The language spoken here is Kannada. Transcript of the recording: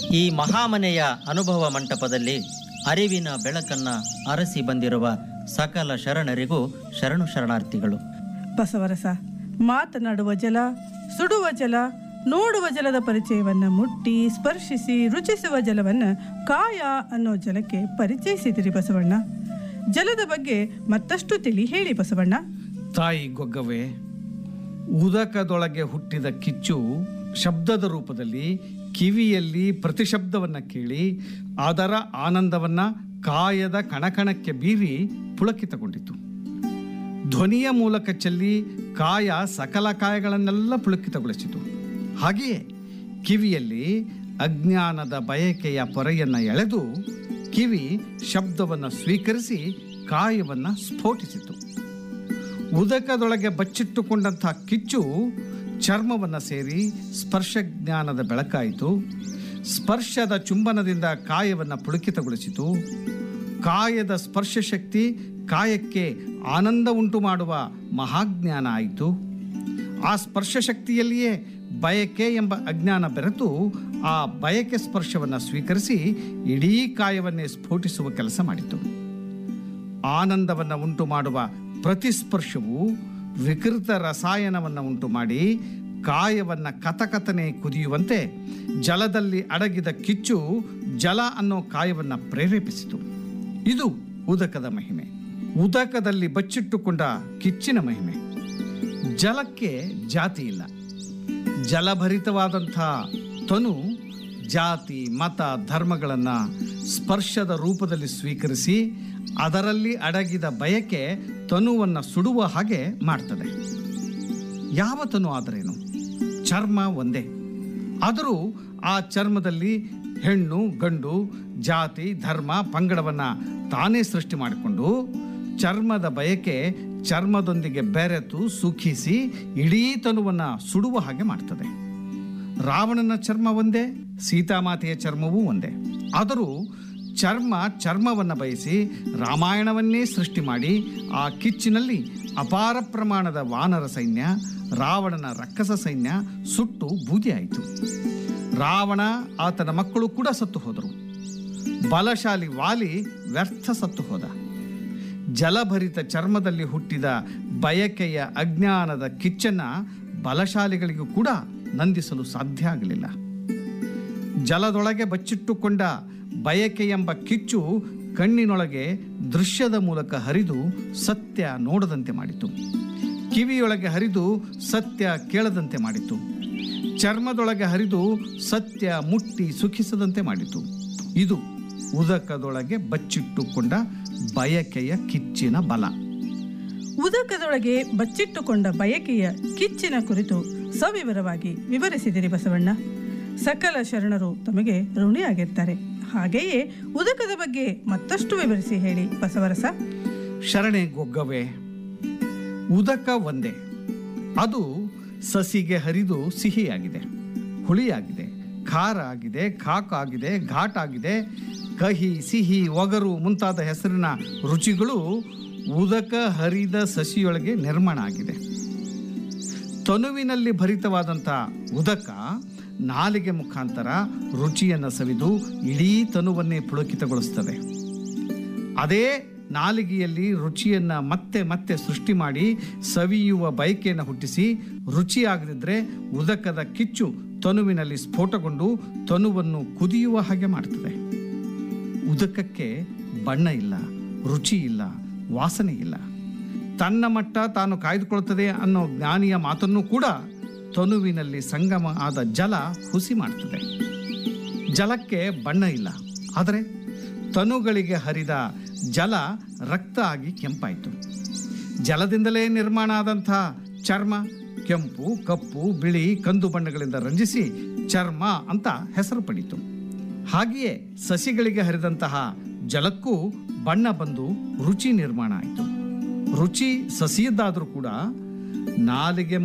ಈ ಮಹಾಮನೆಯ ಅನುಭವ ಮಂಟಪದಲ್ಲಿ ಅರಿವಿನ ಬೆಳಕನ್ನ ಅರಸಿ ಬಂದಿರುವ ಸಕಲ ಶರಣರಿಗೂ ಶರಣು ಶರಣಾರ್ಥಿಗಳು ಬಸವರಸ ಮಾತನಾಡುವ ಜಲ ಸುಡುವ ಜಲ ನೋಡುವ ಜಲದ ಪರಿಚಯವನ್ನು ಮುಟ್ಟಿ ಸ್ಪರ್ಶಿಸಿ ರುಚಿಸುವ ಜಲವನ್ನು ಕಾಯ ಅನ್ನೋ ಜಲಕ್ಕೆ ಪರಿಚಯಿಸಿದಿರಿ ಬಸವಣ್ಣ ಜಲದ ಬಗ್ಗೆ ಮತ್ತಷ್ಟು ತಿಳಿ ಹೇಳಿ ಬಸವಣ್ಣ ತಾಯಿ ಗೊಗ್ಗವೇ ಉದಕದೊಳಗೆ ಹುಟ್ಟಿದ ಕಿಚ್ಚು ಶಬ್ದದ ರೂಪದಲ್ಲಿ ಕಿವಿಯಲ್ಲಿ ಪ್ರತಿಶಬ್ದವನ್ನು ಕೇಳಿ ಅದರ ಆನಂದವನ್ನು ಕಾಯದ ಕಣಕಣಕ್ಕೆ ಬೀರಿ ಪುಳಕಿತಗೊಂಡಿತು ಧ್ವನಿಯ ಮೂಲಕ ಚೆಲ್ಲಿ ಕಾಯ ಸಕಲ ಕಾಯಗಳನ್ನೆಲ್ಲ ಪುಳಕಿತಗೊಳಿಸಿತು ಹಾಗೆಯೇ ಕಿವಿಯಲ್ಲಿ ಅಜ್ಞಾನದ ಬಯಕೆಯ ಪೊರೆಯನ್ನು ಎಳೆದು ಕಿವಿ ಶಬ್ದವನ್ನು ಸ್ವೀಕರಿಸಿ ಕಾಯವನ್ನು ಸ್ಫೋಟಿಸಿತು ಉದಕದೊಳಗೆ ಬಚ್ಚಿಟ್ಟುಕೊಂಡಂಥ ಕಿಚ್ಚು ಚರ್ಮವನ್ನು ಸೇರಿ ಸ್ಪರ್ಶ ಜ್ಞಾನದ ಬೆಳಕಾಯಿತು ಸ್ಪರ್ಶದ ಚುಂಬನದಿಂದ ಕಾಯವನ್ನು ಪುಳಕಿತಗೊಳಿಸಿತು ಕಾಯದ ಸ್ಪರ್ಶ ಶಕ್ತಿ ಕಾಯಕ್ಕೆ ಆನಂದ ಉಂಟು ಮಾಡುವ ಮಹಾಜ್ಞಾನ ಆಯಿತು ಆ ಸ್ಪರ್ಶ ಶಕ್ತಿಯಲ್ಲಿಯೇ ಬಯಕೆ ಎಂಬ ಅಜ್ಞಾನ ಬೆರೆತು ಆ ಬಯಕೆ ಸ್ಪರ್ಶವನ್ನು ಸ್ವೀಕರಿಸಿ ಇಡೀ ಕಾಯವನ್ನೇ ಸ್ಫೋಟಿಸುವ ಕೆಲಸ ಮಾಡಿತು ಆನಂದವನ್ನು ಉಂಟು ಮಾಡುವ ಪ್ರತಿಸ್ಪರ್ಶವು ವಿಕೃತ ರಸಾಯನವನ್ನು ಉಂಟು ಮಾಡಿ ಕಾಯವನ್ನು ಕಥಕಥನೆ ಕುದಿಯುವಂತೆ ಜಲದಲ್ಲಿ ಅಡಗಿದ ಕಿಚ್ಚು ಜಲ ಅನ್ನೋ ಕಾಯವನ್ನು ಪ್ರೇರೇಪಿಸಿತು ಇದು ಉದಕದ ಮಹಿಮೆ ಉದಕದಲ್ಲಿ ಬಚ್ಚಿಟ್ಟುಕೊಂಡ ಕಿಚ್ಚಿನ ಮಹಿಮೆ ಜಲಕ್ಕೆ ಜಾತಿ ಇಲ್ಲ ಜಲಭರಿತವಾದಂಥ ತನು ಜಾತಿ ಮತ ಧರ್ಮಗಳನ್ನು ಸ್ಪರ್ಶದ ರೂಪದಲ್ಲಿ ಸ್ವೀಕರಿಸಿ ಅದರಲ್ಲಿ ಅಡಗಿದ ಬಯಕೆ ತನುವನ್ನು ಸುಡುವ ಹಾಗೆ ಮಾಡ್ತದೆ ಯಾವ ತನು ಆದರೇನು ಚರ್ಮ ಒಂದೇ ಆದರೂ ಆ ಚರ್ಮದಲ್ಲಿ ಹೆಣ್ಣು ಗಂಡು ಜಾತಿ ಧರ್ಮ ಪಂಗಡವನ್ನು ತಾನೇ ಸೃಷ್ಟಿ ಮಾಡಿಕೊಂಡು ಚರ್ಮದ ಬಯಕೆ ಚರ್ಮದೊಂದಿಗೆ ಬೆರೆತು ಸುಖಿಸಿ ಇಡೀ ತನುವನ್ನು ಸುಡುವ ಹಾಗೆ ಮಾಡ್ತದೆ ರಾವಣನ ಚರ್ಮ ಒಂದೇ ಸೀತಾಮಾತೆಯ ಚರ್ಮವೂ ಒಂದೇ ಆದರೂ ಚರ್ಮ ಚರ್ಮವನ್ನು ಬಯಸಿ ರಾಮಾಯಣವನ್ನೇ ಸೃಷ್ಟಿ ಮಾಡಿ ಆ ಕಿಚ್ಚಿನಲ್ಲಿ ಅಪಾರ ಪ್ರಮಾಣದ ವಾನರ ಸೈನ್ಯ ರಾವಣನ ರಕ್ಕಸ ಸೈನ್ಯ ಸುಟ್ಟು ಬೂದಿಯಾಯಿತು ರಾವಣ ಆತನ ಮಕ್ಕಳು ಕೂಡ ಸತ್ತು ಹೋದರು ಬಲಶಾಲಿ ವಾಲಿ ವ್ಯರ್ಥ ಸತ್ತು ಹೋದ ಜಲಭರಿತ ಚರ್ಮದಲ್ಲಿ ಹುಟ್ಟಿದ ಬಯಕೆಯ ಅಜ್ಞಾನದ ಕಿಚ್ಚನ್ನ ಬಲಶಾಲಿಗಳಿಗೂ ಕೂಡ ನಂದಿಸಲು ಸಾಧ್ಯ ಆಗಲಿಲ್ಲ ಜಲದೊಳಗೆ ಬಚ್ಚಿಟ್ಟುಕೊಂಡ ಬಯಕೆ ಎಂಬ ಕಿಚ್ಚು ಕಣ್ಣಿನೊಳಗೆ ದೃಶ್ಯದ ಮೂಲಕ ಹರಿದು ಸತ್ಯ ನೋಡದಂತೆ ಮಾಡಿತು ಕಿವಿಯೊಳಗೆ ಹರಿದು ಸತ್ಯ ಕೇಳದಂತೆ ಮಾಡಿತು ಚರ್ಮದೊಳಗೆ ಹರಿದು ಸತ್ಯ ಮುಟ್ಟಿ ಸುಖಿಸದಂತೆ ಮಾಡಿತು ಇದು ಉದಕದೊಳಗೆ ಬಚ್ಚಿಟ್ಟುಕೊಂಡ ಬಯಕೆಯ ಕಿಚ್ಚಿನ ಬಲ ಉದಕದೊಳಗೆ ಬಚ್ಚಿಟ್ಟುಕೊಂಡ ಬಯಕೆಯ ಕಿಚ್ಚಿನ ಕುರಿತು ಸವಿವರವಾಗಿ ವಿವರಿಸಿದಿರಿ ಬಸವಣ್ಣ ಸಕಲ ಶರಣರು ತಮಗೆ ಋಣಿಯಾಗಿರ್ತಾರೆ ಹಾಗೆಯೇ ಉದಕದ ಬಗ್ಗೆ ಮತ್ತಷ್ಟು ವಿವರಿಸಿ ಹೇಳಿ ಬಸವರಸ ಶರಣೆ ಗೊಗ್ಗವೇ ಉದಕ ಒಂದೇ ಅದು ಸಸಿಗೆ ಹರಿದು ಸಿಹಿಯಾಗಿದೆ ಹುಳಿಯಾಗಿದೆ ಖಾರ ಆಗಿದೆ ಖಾಕ ಆಗಿದೆ ಘಾಟ್ ಆಗಿದೆ ಕಹಿ ಸಿಹಿ ಒಗರು ಮುಂತಾದ ಹೆಸರಿನ ರುಚಿಗಳು ಉದಕ ಹರಿದ ಸಸಿಯೊಳಗೆ ನಿರ್ಮಾಣ ಆಗಿದೆ ತನುವಿನಲ್ಲಿ ಭರಿತವಾದಂಥ ಉದಕ ನಾಲಿಗೆ ಮುಖಾಂತರ ರುಚಿಯನ್ನು ಸವಿದು ಇಡೀ ತನುವನ್ನೇ ಪುಳಕಿತಗೊಳಿಸ್ತದೆ ಅದೇ ನಾಲಿಗೆಯಲ್ಲಿ ರುಚಿಯನ್ನು ಮತ್ತೆ ಮತ್ತೆ ಸೃಷ್ಟಿ ಮಾಡಿ ಸವಿಯುವ ಬಯಕೆಯನ್ನು ಹುಟ್ಟಿಸಿ ರುಚಿಯಾಗದಿದ್ದರೆ ಉದಕದ ಕಿಚ್ಚು ತನುವಿನಲ್ಲಿ ಸ್ಫೋಟಗೊಂಡು ತನುವನ್ನು ಕುದಿಯುವ ಹಾಗೆ ಮಾಡ್ತದೆ ಉದಕಕ್ಕೆ ಬಣ್ಣ ಇಲ್ಲ ರುಚಿ ಇಲ್ಲ ವಾಸನೆ ಇಲ್ಲ ತನ್ನ ಮಟ್ಟ ತಾನು ಕಾಯ್ದುಕೊಳ್ತದೆ ಅನ್ನೋ ಜ್ಞಾನಿಯ ಮಾತನ್ನು ಕೂಡ ತನುವಿನಲ್ಲಿ ಸಂಗಮ ಆದ ಜಲ ಹುಸಿ ಮಾಡ್ತದೆ ಜಲಕ್ಕೆ ಬಣ್ಣ ಇಲ್ಲ ಆದರೆ ತನುಗಳಿಗೆ ಹರಿದ ಜಲ ರಕ್ತ ಆಗಿ ಕೆಂಪಾಯಿತು ಜಲದಿಂದಲೇ ನಿರ್ಮಾಣ ಆದಂಥ ಚರ್ಮ ಕೆಂಪು ಕಪ್ಪು ಬಿಳಿ ಕಂದು ಬಣ್ಣಗಳಿಂದ ರಂಜಿಸಿ ಚರ್ಮ ಅಂತ ಹೆಸರು ಪಡೀತು ಹಾಗೆಯೇ ಸಸಿಗಳಿಗೆ ಹರಿದಂತಹ ಜಲಕ್ಕೂ ಬಣ್ಣ ಬಂದು ರುಚಿ ನಿರ್ಮಾಣ ಆಯಿತು ರುಚಿ ಸಸಿಯದ್ದಾದರೂ ಕೂಡ ನಾಲಿಗೆ